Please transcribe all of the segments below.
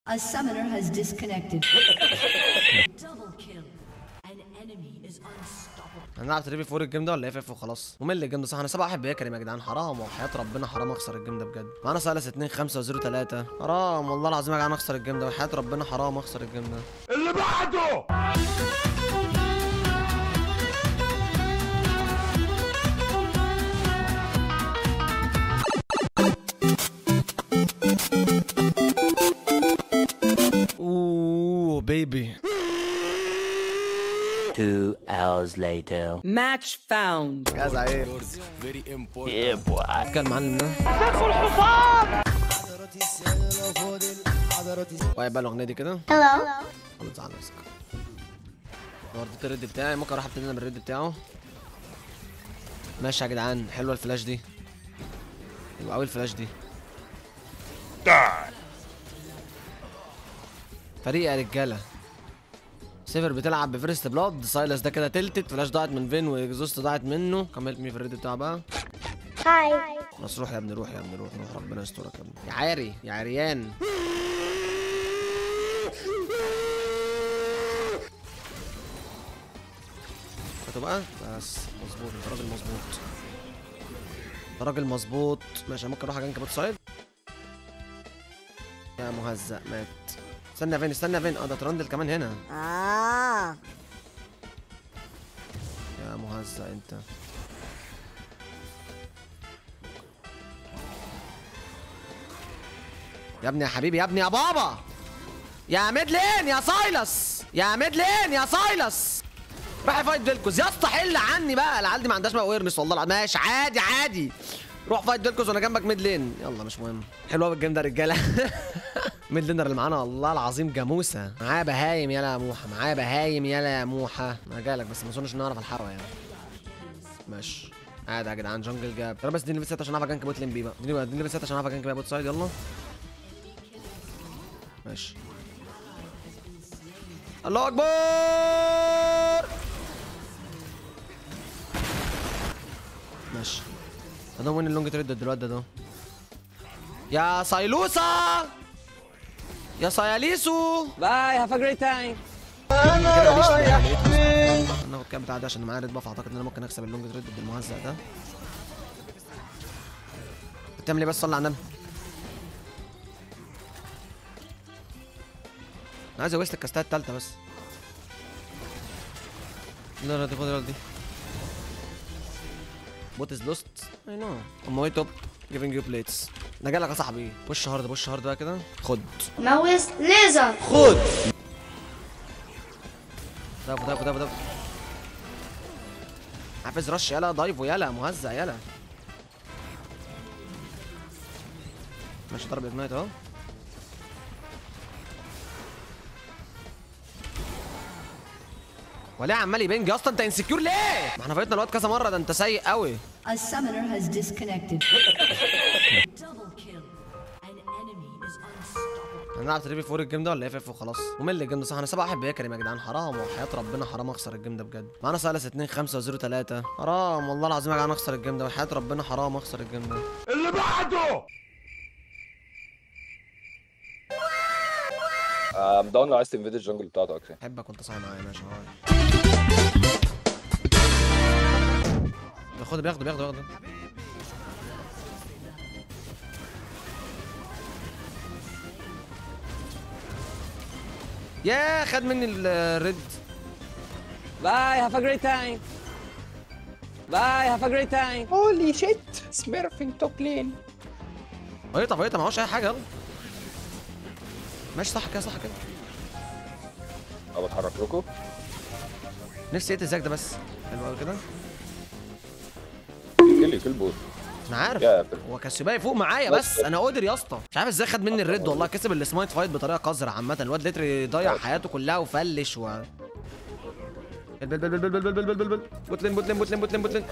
A summoner has disconnected. Double kill. An enemy is unstoppable. هنلعب تريبي فور الجيم ده ولا اف اف وخلاص ممل الجيم ده صح انا سبعة واحد بيكرم يا جدعان حرام وحياة ربنا حرام اخسر الجيم ده بجد معانا سالس 2 5 0 3 حرام والله العظيم يا جدعان اخسر الجيم ده وحياة ربنا حرام اخسر الجيم ده اللي بعده اوه بيبي Two hours later. Match found. يا زعيم Yeah, boy. كان معلم ده واقف بقى الاغنيه دي كده Hello. خلاص على نفسك ورديت الريد بتاعي ممكن اروح ابتدي انا بالريد بتاعه ماشي يا جدعان حلوه الفلاش دي حلوه قوي الفلاش دي فريق يا رجاله سيفر بتلعب بفيرست بلاد سايلس ده كده تلتت فلاش ضاعت من فين واكزوست ضاعت منه كملت مي في الريد بتاعه بقى Hi. خلاص روح يا ابني روح يا ابني روح روح ربنا يسترك يا ابني يا عاري يا عريان هاتوا بقى بس مظبوط انت راجل مظبوط انت راجل مظبوط ماشي ممكن اروح اجنك بوت سايد يا مهزأ مات استنى يا فين استنى يا فين اه ده ترندل كمان هنا Ah. يا مهزأ انت يا ابني يا حبيبي يا ابني يا بابا يا ميدلين يا سايلس يا ميدلين يا سايلس راح فايت فيلكوز يا اسطى حل عني بقى العيال دي ما عندهاش اويرنس والله العظيم ماشي عادي عادي روح فايت فيلكوز وانا جنبك ميد لين يلا مش مهم حلو قوي الجيم ده يا رجاله ميد لينر اللي معانا والله العظيم جاموسه معايا بهايم يلا يا موحه معايا بهايم يلا يا موحه انا جايلك بس ما اظنش ان انا اعرف الحقه يعني ماشي عادي يا جدعان جنجل جاب ترى بس اديني ليفل 6 عشان اعرف اجنك بوت لين بيه بقى اديني بقى اديني ليفل 6 عشان اعرف اجنك بيها بوت سايد يلا ماشي الله اكبر ماشي ده وين اللونج تريد دلوقتي ده ده يا صيلوسة يا صياليسو Bye. Have a great time. انا هاخد كام بتاع ده عشان معايا ريد باف اعتقد ان انا ممكن اكسب اللونج تريد بالمهزأ ده بتعمل ايه بس صلي على النبي انا عايز اويست الكاستات التالتة بس لا لا دي خد دي بوت از لوست اي نو ام واي توب جيفينج يو بليتس انا جاي لك يا صاحبي بوش هارد بوش هارد بقى كده خد Mouse laser. دايف دايف دايف دايف حافظ رش يلا دايفو يلا مهزأ يلا ماشي ضرب اجنايت اهو وليه عمال يبنج يا اسطى انت انسكيور ليه؟ ما احنا فايتنا الوقت كذا مره ده انت سيء قوي A summoner has disconnected. Double kill. An enemy is unstoppable. هنلعب تريبي فور الجيم ده ولا اف اف وخلاص ممل الجيم ده صح انا سبعة واحد بيكرم يا جدعان حرام وحياة ربنا حرام اخسر الجيم ده بجد معانا سالس 2 5 0 3 حرام والله العظيم يا جدعان اخسر الجيم ده وحياة ربنا حرام اخسر الجيم ده اللي بعده ام داون لو عايز تنفيد الجنجل بتاعته اكشن احبك وانت صاحي معايا ماشي هاي بياخد بياخد بياخد بياخد يا خد مني الريد Bye. Have a great time. Bye. Have a great time. Holy shit! Smurfing top lane. فايطة فايطة معهوش اي حاجة يلا ماشي صح كده صح كده او بتحرك لكم نفسي اقتل زاك ده بس حلو قوي كده كل كل بوت انا عارف يا بر- هو كاسيوباي فوق معايا بس انا قادر يا اسطى مش عارف ازاي خد مني الريد والله كسب السمايت فايت بطريقه قذره عامه الواد ليتري ضيع حياته كلها وفلش و بل بل بل بل بل بل بل بل بل بل بوتلين بوتلين بوتلين بوتلين بوتلين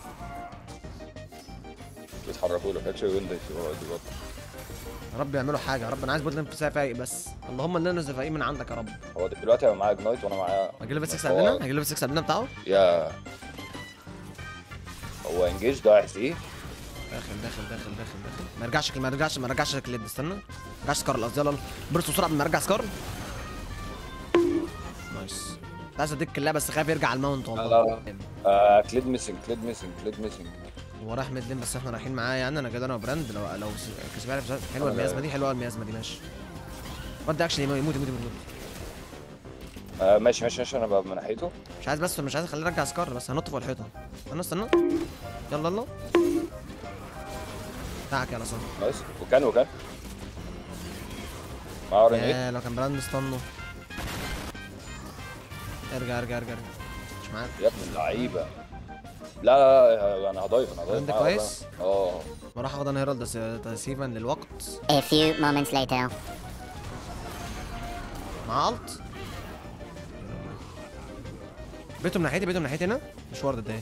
بيتحركوا له اكشن ويندوز يا رب يعملوا حاجه يا رب انا عايز بوتلين في فايق بس اللهم اننا زفايق من عندك يا رب هو دلوقتي هيبقى معايا اجنايت وانا معايا هجي له بس 6 قبلنا هجي له بس 6 قبلنا بتاعه يا هو انجيج ضايع سي داخل داخل داخل داخل داخل ما يرجعش ما يرجعش ما يرجعش كليد استنى ما يرجعش سكار قصدي يلا يلا برس بسرعه قبل ما يرجع سكار نايس كنت عايز اديك اللعبه بس خايف يرجع على الماونت لا والله لا آه كليد ميسنج كليد ميسنج كليد ميسنج هو رايح ميد لين بس احنا رايحين معاه يعني انا كده انا وبراند لو لو س- كسبنا في حلوه الميازمه دي حلوه الميازمه دي ماشي ود اكشلي يموت يموت يموت يموت آه ماشي ماشي ماشي انا بقى من ناحيته مش عايز بس مش عايز اخليه يرجع سكار بس هنط فوق الحيطه استنى استنى يلا يلا بتاعك يلا صاحبي نايس وكان وكان معاه رين ايه يا لو كان براند مستنه ارجع ارجع ارجع ارجع مش معاك يا ابن اللعيبه لا لا لا انا هضيف انا هضيف عندك معاه والله. كويس؟ اه بروح اخد انا هيرالد تس- تسيفا للوقت A few moments later. مع الت بيتهم ناحيتي بيتهم ناحيتي هنا مش وارد ده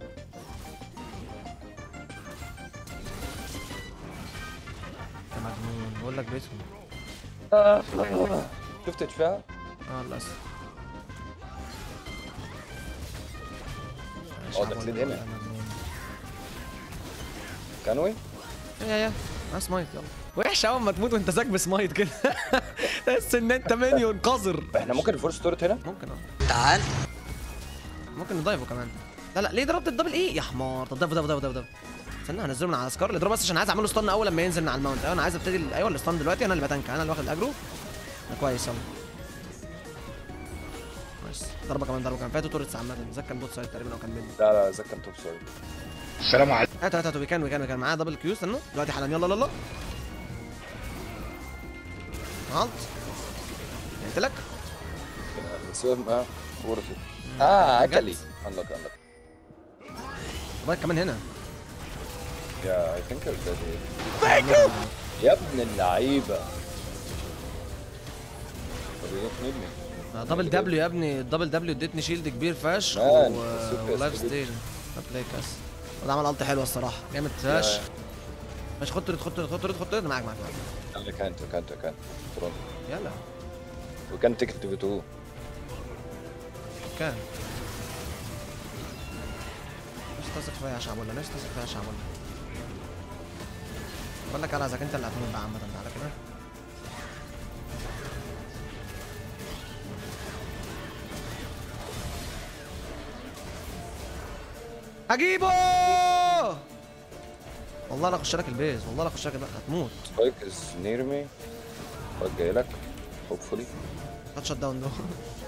يا مجنون بقول لك بيتهم شفت اتفاها اه للاسف اه ده كليد هنا. كانوي يا يا معاه سمايت يلا وحش اول ما تموت وانت ساك بسمايت كده تحس ان انت منيون قذر احنا ممكن الفورس تورت هنا ممكن اه تعال ممكن نضايفه كمان لا لا ليه ضربت الدبل ايه يا حمار طب ضيفه ضيفه ضيفه ضيفه استنى هنزله من على سكار اضربه بس عشان عايز اعمل له ستان اول لما ينزل من على الماونت ايوه انا عايز ابتدي ال- ايوه الستان دلوقتي انا اللي بتنك انا اللي واخد الاجرو ده كويس يلا نايس ضربه كمان ضربه كمان فاتوا تورتس عامه ذاك كان بوت سايد تقريبا او كان ميد لا لا ذاك كان توب سوري السلام عليكم هات هات هات ويكان ويكان ويكان معاه دبل كيو استنى دلوقتي حالا يلا يلا غلط قلت لك بس هو اه ورث اه اكلي جت. انلك انلك بالك كمان هنا يا اي ثينك يا ابن اللعيبه طب you don't need me. آه، دبل دبليو يا ابني الدبل دبليو ادتني شيلد كبير فشخ مان، و... سوبر ولايف سبيد. ستيل هتلاقي كاس وده عمل الت حلوه الصراحه جامد فشخ ماشي خد تريد خد تريد خد تريد خد تريد معاك معاك معاك انا كانت كانت كانت ترون يلا وكان تيكت في 2 كان مش تثق فيا يا شعبولة مش تثق فيا يا شعبولة بقول لك انا اذا انت اللي هتموت بقى عامة تعالى كده هجيبه والله لا اخش لك البيز والله لا اخش لك البيز هتموت سبايك از نير مي سبايك جاي لك هوبفولي هات شت داون ده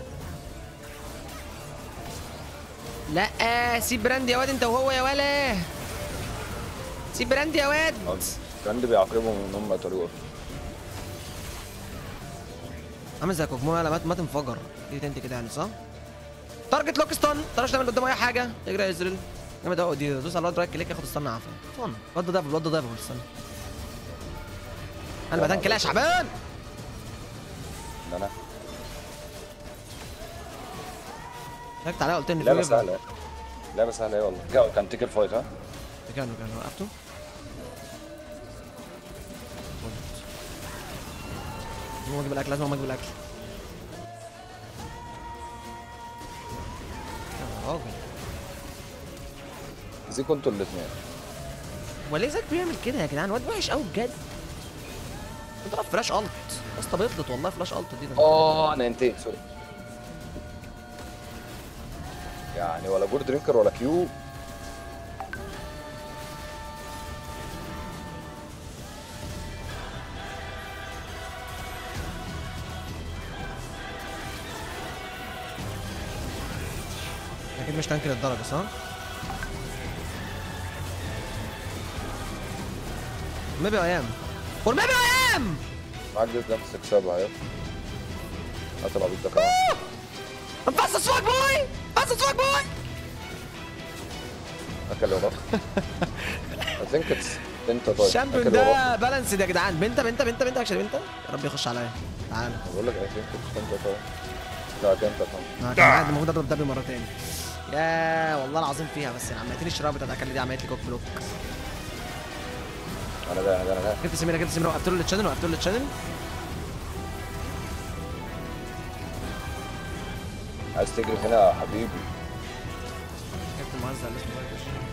لا سيب براند يا واد انت وهو يا ولا سيب براند يا واد كان بيعاقبهم ان هم قتلوه عامل زي كوكمو لا ما ما تنفجر دي انت كده يعني صح؟ تارجت لوك ستان تعرفش تعمل قدامه اي حاجه اجري يا ازريل جامد قوي دي دوس على الواد رايت كليك ياخد ستان عافيه فن الواد ده دبل الواد ده دبل استنى انا بدان كلا يا شعبان ان انا شكت عليا قلت لي لعبه سهله لعبه سهله ايه والله جا- كان تيك الفايت ها كان كان وقفته لازم اجيب الاكل لازم اقوم اجيب الاكل يا راجل زيكوا انتوا الاثنين هو ليه زاك بيعمل كده يا جدعان واد وحش قوي بجد اضرب فلاش الت يا اسطى بيطلط والله فلاش الت دي ده اه انا انتهيت سوري يعني ولا جور درينكر ولا كيو اكيد مش تانك للدرجه صح؟ ميبي ايام فور ميبي ايام معاك جدا تكسبها يا هات العبيط ده كمان فاست فاك بوي فاست فاك بوي اكل وراك I think it's بنتا طيب الشامبيون أكل وراك. ده بالانسد يا جدعان بنتا بنتا بنتا بنتا اكشن بنتا يا رب يخش عليا تعال بقول لك I think it's بنتا طيب لا بنتا طبعا انا كان قاعد المفروض اضرب دبي مره تاني يا والله العظيم فيها بس يعني عملت لي الشراب بتاعت الاكل دي عملت لي كوك بلوك انا ده انا ده انا ده جبت سميره جبت سميره وقفت له التشانل وقفت له التشانل عايز تجري هنا يا حبيبي جبت المعزه اللي اسمه بايكوش